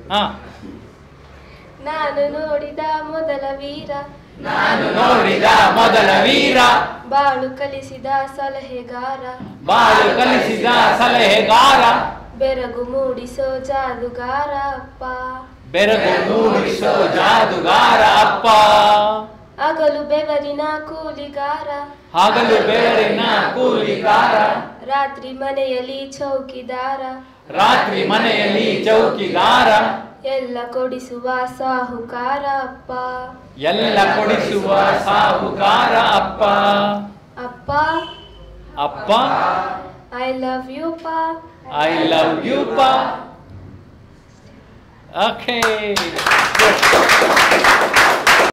ಹಾ ನಾನು ನೋಡಿದ ಮೊದಲ ವೀರ ನಾನು ನೋಡಿದ ಮೊದಲ ವೀರ ಬಾಳು ಕಲಿಸಿದ ಸಲಹೆಗಾರ ಬಾಳು ಕಲಿಸಿದ ಸಲಹೆಗಾರ ಬೆರಗು ಮೂಡಿಸೋ ಜಾದುಗಾರ ಅಪ್ಪ ಬೆರಗು ಮೂಡಿಸೋ ಜಾದುಗಾರ ಅಪ್ಪ ಹಗಲು ಬೆವರಿನ ಕೂಲಿಗಾರ ಹಗಲು ಬೆವರಿನ ಕೂಲಿಗಾರ ರಾತ್ರಿ ಮನೆಯಲ್ಲಿ ಚೌಕಿದಾರ ರಾತ್ರಿ ಮನೆಯಲ್ಲಿ ಚೌಕಿಗಾರ ಎಲ್ಲ ಕೊಡಿಸುವ ಸಾಹುಕಾರ ಅಪ್ಪ ಎಲ್ಲ ಕೊಡಿಸುವ ಸಾಹುಕಾರ ಅಪ್ಪ ಅಪ್ಪ ಅಪ್ಪ ಐ ಲವ್ ಯು ಪಾ ಐ ಲವ್ ಯು ಪಾ ಓಕೆ